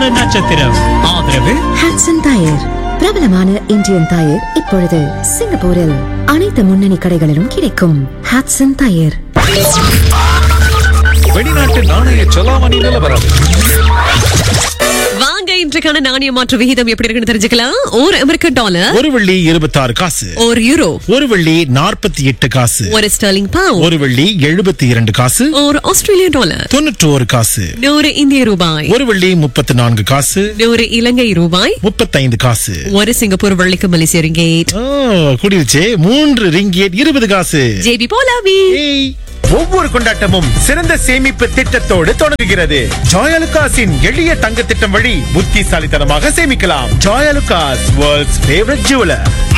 நட்சத்திரம் ஆதரவு Hotson tyre பிரபலமான இந்தியன் டயர் இப்பொழுது சிங்கப்பூரில் அனைத்து முன்னணி கடைகளிலும் கிடைக்கும் ஹாட்சன் டயர் வெளிநாட்டு நாணய செலாவணி நிலவரம் வாங்க இன்றைக்கான நாணய மாற்று விகிதம் எப்படி இருக்குன்னு தெரிஞ்சுக்கலாம் ஒரு அமெரிக்க டாலர் ஒரு வெள்ளி இருபத்தாறு காசு ஒரு யூரோ ஒரு வெள்ளி நாற்பத்தி எட்டு காசு ஒரு ஸ்டர்லிங் பவுண்ட் ஒரு வெள்ளி எழுபத்தி இரண்டு காசு ஒரு ஆஸ்திரேலியன் டாலர் தொண்ணூற்றோரு காசு நூறு இந்திய ரூபாய் ஒரு வெள்ளி முப்பத்தி நான்கு காசு நூறு இலங்கை ரூபாய் முப்பத்தைந்து காசு ஒரு சிங்கப்பூர் வெள்ளிக்கு மலேசிய ரிங்கேட் ஓ, கூடிருச்சே மூன்று ரிங்கியட் இருபது காசு ஜேபி போலாவி ஏய் ஒவ்வொரு கொண்டாட்டமும் சிறந்த சேமிப்பு திட்டத்தோடு தொடங்குகிறது ஜாயலுகாஸின் எளிய தங்க திட்டம் வழி புத்திசாலித்தனமாக சேமிக்கலாம் ஜாயலுகாஸ் வேர்ல்ட்ஸ் ஃபேவரட் ஜுவலர்